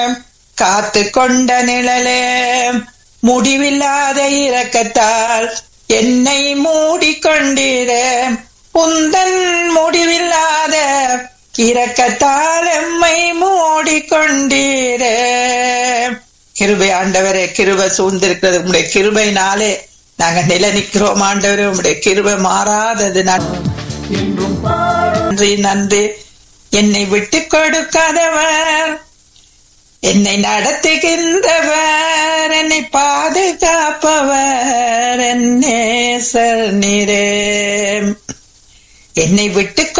காத்து கொண்ட நிழலே முடிவில்லாத இரக்கத்தால் என்னை மூடிக்கொண்டிர உந்தன் முடிவில்லாத இரக்கத்தால் எம்மை மூடிக்கொண்டீர கிருபை ஆண்டவரே கிருபை சூழ்ந்திருக்கிறது உங்களுடைய கிருபைனாலே நாங்க நில நிக்கிறோம் ஆண்டவரே உங்களுடைய கிருபை மாறாதது நன்றி நன்றி என்னை விட்டு கொடுக்காதவர் என்னை நடத்துகின்றவர் என்னை பாதுகாப்பவர் என்னே நீரே என்னை விட்டு